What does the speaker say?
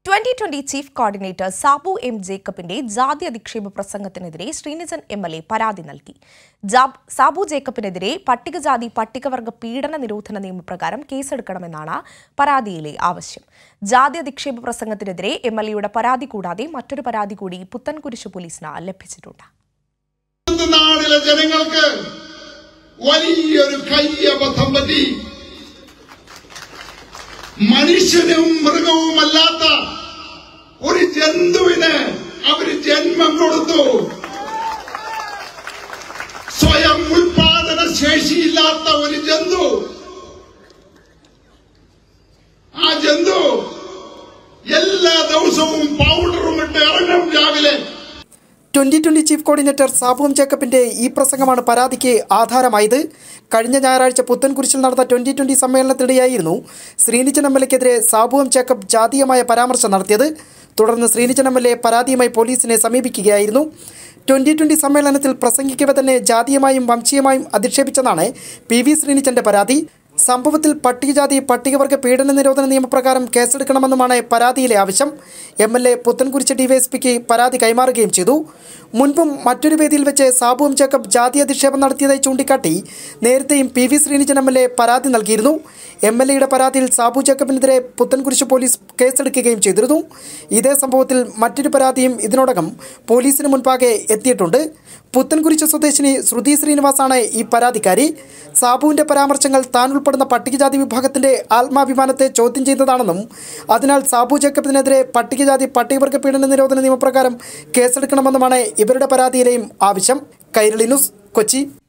twenty twenty chief coordinator Sabu M ജേക്കബിന്റെ ജാതി അധിക്ഷേപ പ്രസംഗത്തിനെതിരെ ശ്രീനിജൻ എം എൽ എ പരാതി നൽകി ജാബ് സാബു ജേക്കബിനെതിരെ പട്ടികജാതി പട്ടികവർഗ പീഡന നിരോധന നിയമപ്രകാരം കേസെടുക്കണമെന്നാണ് പരാതിയിലെ ആവശ്യം ജാതി അധിക്ഷേപ പ്രസംഗത്തിനെതിരെ എം എൽ എയുടെ പരാതി കൂടാതെ മറ്റൊരു പരാതി കൂടി പുത്തൻകുരിശ് പോലീസിന് ലഭിച്ചിട്ടുണ്ട് ഇന്ന് നാടിലെ ജനങ്ങൾക്ക് വലിയൊരു കയ്യബദ്ധം പറ്റി മനുഷ്യനും മൃഗവുമല്ലാത്ത ഒരു ജന്തുവിന് അവര് ജന്മം കൊടുത്തു സ്വയം ഉൽപാദന ശേഷിയില്ലാത്ത ഒരു ജന്തു ആ ജന്തു എല്ലാ ദിവസവും പൗഡറും ഇട്ട് ഇറങ്ങും രാവിലെ ട്വന്റി ട്വന്റി ചീഫ് കോർഡിനേറ്റർ സാബും ജേക്കബിന്റെ ഈ പ്രസംഗമാണ് പരാതിക്ക് ആധാരമായത് കഴിഞ്ഞ ഞായറാഴ്ച പുത്തൻകുരിശിൽ നടന്ന ട്വന്റി ട്വന്റി സമ്മേളനത്തിനിടെയായിരുന്നു ശ്രീനിജൻ എം എൽ എക്കെതിരെ സാബുവും ജേക്കബ് ജാതീയമായ പരാമർശം നടത്തിയത് തുടർന്ന് ശ്രീനിജൻ എം എൽ എ പരാതിയുമായി പോലീസിനെ സമീപിക്കുകയായിരുന്നു ട്വന്റി ട്വന്റി സമ്മേളനത്തിൽ പ്രസംഗിക്കവെ തന്നെ ജാതീയമായും വംശീയമായും അധിക്ഷേപിച്ചെന്നാണ് പി വി ശ്രീനിജന്റെ പരാതി സംഭവത്തിൽ പട്ടികജാതി പട്ടികവർഗ പീഡന നിരോധന നിയമപ്രകാരം കേസെടുക്കണമെന്നുമാണ് പരാതിയിലെ ആവശ്യം എം എൽ എ പുത്തൻകുരിശ് ഡിവൈഎസ്പിക്ക് പരാതി കൈമാറുകയും ചെയ്തു മുൻപും മറ്റൊരു വേദിയിൽ വെച്ച് സാബുവും ജേക്കബ് ജാതി അധിക്ഷേപം നടത്തിയതായി ചൂണ്ടിക്കാട്ടി നേരത്തെയും P V Sreenijan M L A പരാതി നൽകിയിരുന്നു എം എൽ എയുടെ പരാതിയിൽ സാബു ജേക്കബിനെതിരെ പുത്തൻകുരിശ് പോലീസ് കേസെടുക്കുകയും ചെയ്തിരുന്നു ഇതേ സംഭവത്തിൽ മറ്റൊരു പരാതിയും ഇതിനോടകം പോലീസിന് മുൻപാകെ എത്തിയിട്ടുണ്ട് പുത്തൻകുരിശ് സ്വദേശിനി ശ്രുതി ശ്രീനിവാസാണ് ഈ പരാതിക്കാരി സാബുവിൻ്റെ പരാമർശങ്ങൾ താൻ ഉൾപ്പെടുന്ന പട്ടികജാതി വിഭാഗത്തിൻ്റെ ആത്മാഭിമാനത്തെ ചോദ്യം ചെയ്യുന്നതാണെന്നും അതിനാൽ സാബു ജേക്കബിനെതിരെ പട്ടികജാതി പട്ടികവർഗ പീഡന നിരോധന നിയമപ്രകാരം കേസെടുക്കണമെന്നുമാണ് ഇവരുടെ പരാതിയിലെയും ആവശ്യം കൈരളി ന്യൂസ് കൊച്ചി